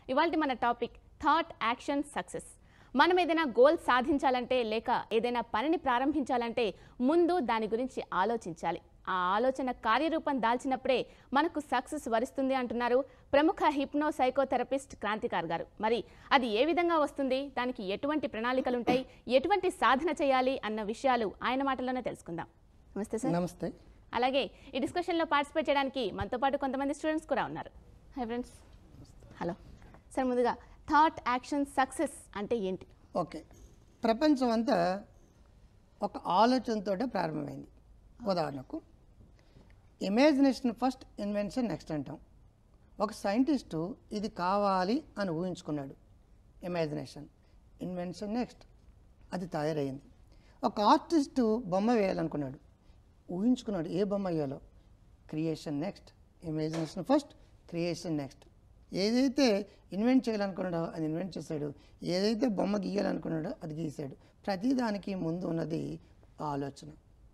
ఇవాళ మన topic thought action success మనం ఏదైనా గోల్ సాధించాలంటే లేక ఏదైనా పనిని ప్రారంభించాలంటే ముందు దాని గురించి ఆలోచించాలి ఆ ఆలోచన కార్యరూపం దాల్చినప్పుడే మనకు సక్సెస్ వరిస్తుంది అంటున్నారు ప్రముఖ హిప్నో సైకోథెరపిస్ట్ క్రాంతికార్ గారు మరి అది ఏ విధంగా వస్తుంది దానికి ఎటువంటి ప్రణాళికలు ఉంటాయి ఎటువంటి సాధన చేయాలి అన్న విషయాలు ఆయన మాటల్లోనే తెలుసుకుందాం నమస్తే సార్ నమస్తే అలాగే ఈ డిస్కషన్లో పార్టిసిపేట్ చేయడానికి మనతో పాటు కొంతమంది స్టూడెంట్స్ కూడా ఉన్నారు హై ఫ్రెండ్స్ హలో సార్ ముందుగా థాట్ యాక్షన్ సక్సెస్ అంటే ఏంటి ఓకే ప్రపంచం అంతా ఒక ఆలోచనతో ప్రారంభమైంది ఉదాహరణకు ఇమాజినేషన్ ఫస్ట్ ఇన్వెన్షన్ నెక్స్ట్ అంటాం ఒక సైంటిస్టు ఇది కావాలి అని ఊహించుకున్నాడు ఇమాజినేషన్ ఇన్వెన్షన్ నెక్స్ట్ అది తయారైంది ఒక ఆర్టిస్టు బొమ్మ వేయాలనుకున్నాడు ఊహించుకున్నాడు ఏ బొమ్మ వేయాలో creation next imagination first creation next ఏదైతే ఇన్వెంట్ చేయాలనుకున్నాడో అది ఇన్వెంట్ చేశాడు ఏదైతే బొమ్మ గీయాలనుకున్నాడో అది గీశాడు ప్రతిదానికి ముందు ఉన్నది ఆలోచన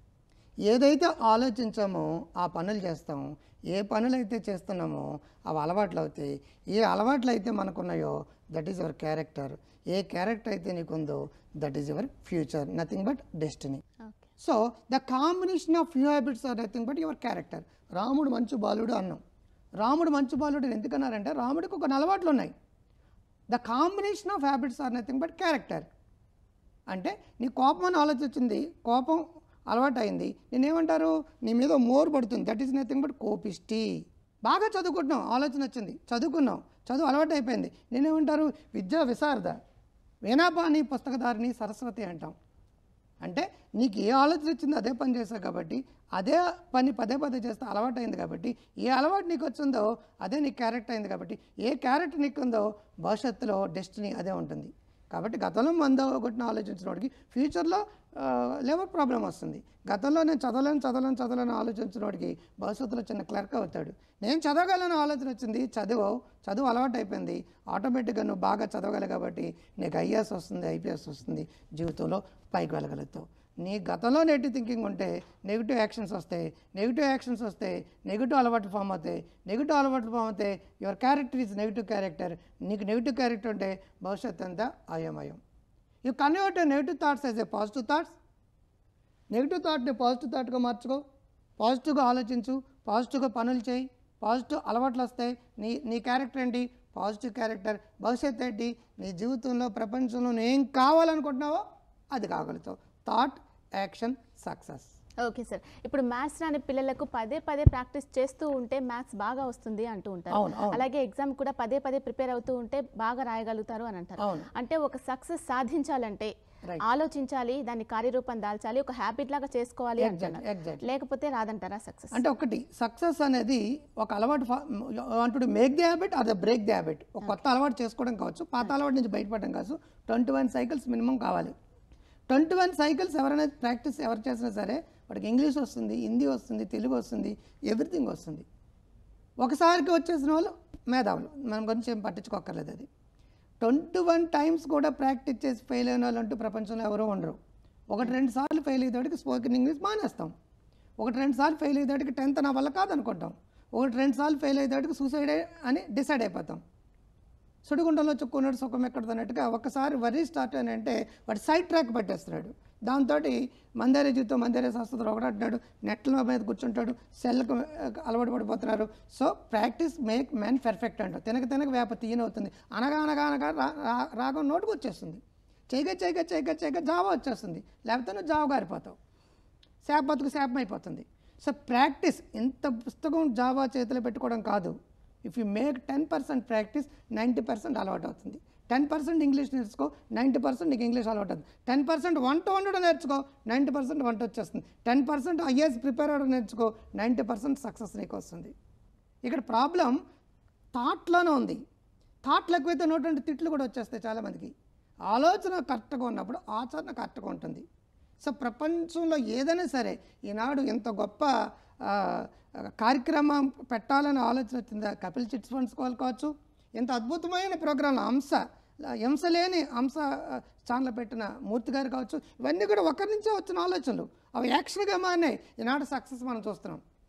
ఏదైతే ఆలోచించామో ఆ పనులు చేస్తాం ఏ పనులు అయితే చేస్తున్నామో అవి అలవాట్లు అవుతాయి ఏ అలవాట్లు అయితే మనకున్నాయో దట్ ఈస్ యువర్ క్యారెక్టర్ ఏ క్యారెక్టర్ అయితే నీకుందో that is your future nothing but destiny okay so the combination of few habits are nothing but your character రాముడు మంచు బాలుడు అన్నాం రాముడు మంచు బాలుడు అని ఎందుకన్నారంటే రాముడికి ఒక అలవాట్లు ఉన్నాయి the combination of habits are nothing but character అంటే నీ కోపం అని ఆలోచించింది కోపం అలవాటు అయింది నేనేమంటారు నీ మీద మోరు పడుతుంది దట్ ఈస్ నథింగ్ బట్ కోపిష్టి బాగా చదువుకుంటున్నాం ఆలోచన వచ్చింది చదువుకున్నాం చదువు అలవాటు అయిపోయింది నేనేమంటారు విద్యా విశారద వీణాపాని పుస్తకధారిని సరస్వతి అంటాం అంటే నీకు ఏ ఆలోచన వచ్చిందో అదే పని చేస్తావు కాబట్టి అదే పని పదే పదే చేస్తే అలవాటు అయింది కాబట్టి ఏ అలవాటు నీకు వచ్చిందో అదే నీ క్యారెక్టర్ అయింది కాబట్టి ఏ క్యారెక్టర్ నీకు ఉందో భవిష్యత్తులో డెస్టినీ అదే ఉంటుంది కాబట్టి గతంలో మంద కొట్టిన ఆలోచించిన వాడికి ఫ్యూచర్లో లేబర్ ప్రాబ్లం వస్తుంది గతంలో నేను చదవలేను చదవలేను చదవలేను ఆలోచించిన వాడికి భవిష్యత్తులో చిన్న క్లర్క్ అవుతాడు నేను చదవగలను ఆలోచన వచ్చింది చదువు చదువు అలవాటు అయిపోయింది ఆటోమేటిక్గా నువ్వు బాగా చదవగలవు కాబట్టి నీకు ఐఏఎస్ వస్తుంది ఐపీఎస్ వస్తుంది జీవితంలో పైకి వెళ్ళగలుగుతావు నీ గతంలో నెగిటివ్ థింకింగ్ ఉంటే నెగిటివ్ యాక్షన్స్ వస్తాయి నెగిటివ్ యాక్షన్స్ వస్తే నెగిటివ్ అలవాట్లు ఫామ్ అవుతాయి నెగిటివ్ అలవాట్లు ఫామ్ అవుతాయి your character is negative character నీకు నెగిటివ్ క్యారెక్టర్ ఉంటే భవిష్యత్తు అంతా అయోమయం you convert negative thoughts as a positive thoughts negative థాట్ని పాజిటివ్ థాట్గా మార్చుకో పాజిటివ్గా ఆలోచించు పాజిటివ్గా పనులు చేయి పాజిటివ్ అలవాట్లు వస్తాయి నీ నీ క్యారెక్టర్ ఏంటి పాజిటివ్ క్యారెక్టర్ భవిష్యత్తు ఏంటి నీ జీవితంలో ప్రపంచంలో నువ్వు ఏం కావాలనుకుంటున్నావో అది కాగలుగుతావు thought action success okay sir ఇప్పుడు మ్యాథ్స్ రాని పిల్లలకు పదే పదే ప్రాక్టీస్ చేస్తూ ఉంటే మ్యాథ్స్ బాగా వస్తుంది అంటూ ఉంటారు అవును, అవును. అలాగే ఎగ్జామ్ కూడా పదే పదే ప్రిపేర్ అవుతూ ఉంటే బాగా రాయగలుగుతారు అని అంటారు అవును. అంటే ఒక సక్సెస్ సాధించాలంటే Right. ఆలోచించాలి దాన్ని కార్యరూపం దాల్చాలి ఒక హ్యాబిట్ లాగా చేసుకోవాలి Exactly, అంటున్నారు exactly. లేకపోతే రాదంటారా సక్సెస్ అంటే ఒకటి సక్సెస్ అనేది ఒక అలవాటు అంటుడు make the habit or the break the habit ఒక కొత్త అలవాటు చేసుకోవడం కావచ్చు పాత అలవాటు నుంచి బయటపడడం కావచ్చు ట్వంటీ వన్ సైకిల్స్ మినిమం కావాలి ట్వంటీ వన్ సైకిల్స్ ఎవరైనా ప్రాక్టీస్ ఎవరు చేసినా సరే వాడికి ఇంగ్లీష్ వస్తుంది హిందీ వస్తుంది తెలుగు వస్తుంది ఎవ్రీథింగ్ వస్తుంది ఒకసారికి వచ్చేసిన వాళ్ళు మేధావులు మనం గురించి ఏం పట్టించుకోక్కర్లేదు అది ట్వంటీ వన్ టైమ్స్ కూడా ప్రాక్టీస్ చేసి ఫెయిల్ అయిన వాళ్ళు అంటూ ప్రపంచంలో ఎవరో ఉండరు ఒకటి రెండు సార్లు ఫెయిల్ అయ్యేవాడికి స్పోకెన్ ఇంగ్లీష్ మానేస్తాం ఒకటి రెండు సార్లు ఫెయిల్ అయ్యేవాడికి టెన్త్ నా వల్ల కాదనుకుంటాం ఒకటి రెండు సార్లు ఫెయిల్ అయ్యేవాడికి సూసైడ్ అని డిసైడ్ అయిపోతాం సుడిగుండంలో చుక్కున్నాడు సుఖం ఎక్కడది అన్నట్టుగా ఒక్కసారి వరి స్టార్ట్ అని అంటే వాడు సైడ్ ట్రాక్ పెట్టేస్తున్నాడు దాంతో మందేరే జీవితం మందేరే శాస్త్రం ఒకటంటున్నాడు నెట్ల మీద కూర్చుంటాడు సెల్కు అలవాటు పడిపోతున్నారు so practice make man perfect అంటారు తినక తినక వేప తీయనవుతుంది అనగా అనగా అనగా రా- రా- రాగం నోటుకు వచ్చేస్తుంది చేయగా చేయగా చేయగా చేయగా జావా వచ్చేస్తుంది లేకపోతే నువ్వు జావ గారిపోతావు శాప బతుకు శాపం అయిపోతుంది సో ప్రాక్టీస్ ఇంత పుస్తకం జావా చేతిలో పెట్టుకోవడం కాదు if you make ten percent practice ninety percent అలవాటు అవుతుంది టెన్ పర్సెంట్ ఇంగ్లీష్ నేర్చుకో నైంటీ పర్సెంట్ నీకు ఇంగ్లీష్ అలవాటు అవుతుంది టెన్ పర్సెంట్ వంట వండడం నేర్చుకో నైంటీ పర్సెంట్ వంట వచ్చేస్తుంది టెన్ పర్సెంట్ ఐఏఎస్ ప్రిపేర్ అవ్వడం నేర్చుకో నైంటీ పర్సెంట్ సక్సెస్ నీకు వస్తుంది ఇక్కడ ప్రాబ్లం థాట్లోనే ఉంది థాట్లు ఎక్కువైతే నోటి తిట్లు కూడా వచ్చేస్తాయి చాలామందికి ఆలోచన కరెక్ట్గా ఉన్నప్పుడు ఆచరణ కరెక్ట్గా ఉంటుంది సో ప్రపంచంలో ఏదైనా సరే ఈనాడు ఎంత గొప్ప ఆ, కార్యక్రమం పెట్టాలని ఆలోచన వచ్చిందా కపిల్ చిట్స్ ఫండ్స్ కావచ్చు ఎంత అద్భుతమైన ప్రోగ్రాంలు అంశ అంశ లేని అంశ ఛానల్ పెట్టిన మూర్తి గారు కావచ్చు ఇవన్నీ కూడా ఒకరి నుంచే వచ్చిన ఆలోచనలు అవి యాక్షన్గా మారినాయి ఈనాడు సక్సెస్ మనం చూస్తున్నాం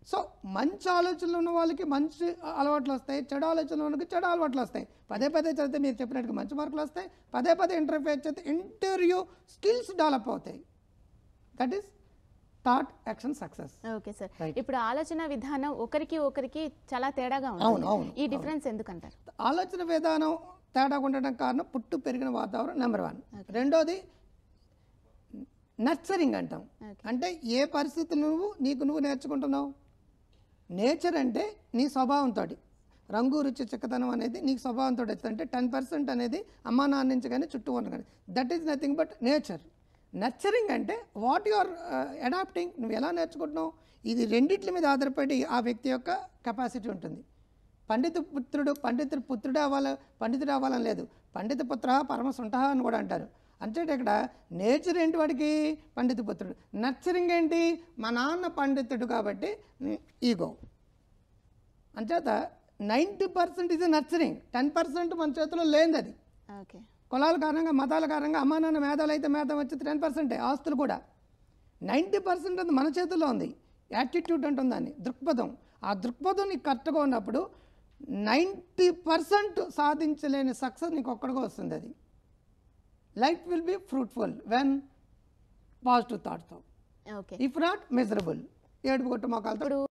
సో మంచి ఆలోచనలు ఉన్న వాళ్ళకి మంచి అలవాట్లు వస్తాయి చెడు ఆలోచనలు ఉన్న వాళ్ళకి చెడు అలవాట్లు వస్తాయి పదే పదే చదివితే మీరు చెప్పినట్టుగా మంచి మార్కులు వస్తాయి పదే పదే ఇంటర్ఫేస్ చేస్తే ఇంటర్వ్యూ స్కిల్స్ డెవలప్ అవుతాయి that is thought action success okay sir Right. ఇప్పుడు ఆలోచన విధానం ఒకరికి ఒకరికి చాలా తేడాగా అవును, ఉంటుంది అవును, ఈ డిఫరెన్స్ ఎందుకంటారు ఆలోచన విధానం తేడా ఉండడం కారణం పుట్టు పెరిగిన వాతావరణం నెంబర్ వన్ రెండోది నర్చరింగ్ అంటాం Okay. అంటే ఏ పరిస్థితి నువ్వు నీకు నువ్వు నేర్చుకుంటున్నావు నేచర్ అంటే నీ స్వభావంతో రంగు రుచి చిక్కతనం అనేది నీకు స్వభావంతో వస్తుంది అంటే టెన్ పర్సెంట్ అనేది అమ్మా నాన్న నుంచి కానీ చుట్టూ ఉన్న కానీ that is nothing but nature nurturing అంటే వాట్ యు ఆర్ అడాప్టింగ్ నువ్వు ఎలా నేర్చుకుంటున్నావు ఇది రెండిట్ల మీద ఆధారపడి ఆ వ్యక్తి యొక్క కెపాసిటీ ఉంటుంది పండిత పుత్రుడు పండితుడు పుత్రుడు అవ్వాలి పండితుడు అవ్వాలని లేదు పండిత పుత్ర పరమసుంఠ అని కూడా అంటారు అంటే ఇక్కడ నేచర్ ఏంటి వాడికి పండిత పుత్రుడు నర్చరింగ్ ఏంటి మా నాన్న పండితుడు కాబట్టి ఈగో అంచేత నైంటీ పర్సెంట్ ఇది నర్చరింగ్ టెన్ పర్సెంట్ మన చేతిలో లేనిది అది ఓకే కులాల కారణంగా మతాల కారణంగా అమ్మా నాన్న మేధాలు అయితే మేధం వచ్చి టెన్ పర్సెంటే ఆస్తులు కూడా నైంటీ పర్సెంట్ అది మన చేతుల్లో ఉంది యాటిట్యూడ్ అంటుంది దాన్ని దృక్పథం ఆ దృక్పథం నీకు కరెక్ట్గా ఉన్నప్పుడు నైంటీ పర్సెంట్ సాధించలేని సక్సెస్ నీకు ఒక్కడిగా వస్తుంది అది life will be fruitful when positive థాట్తో ఓకే ఇఫ్ నాట్ మిజరబుల్ ఏడుపు కొట్టు మొక్కలతో ఇప్పుడు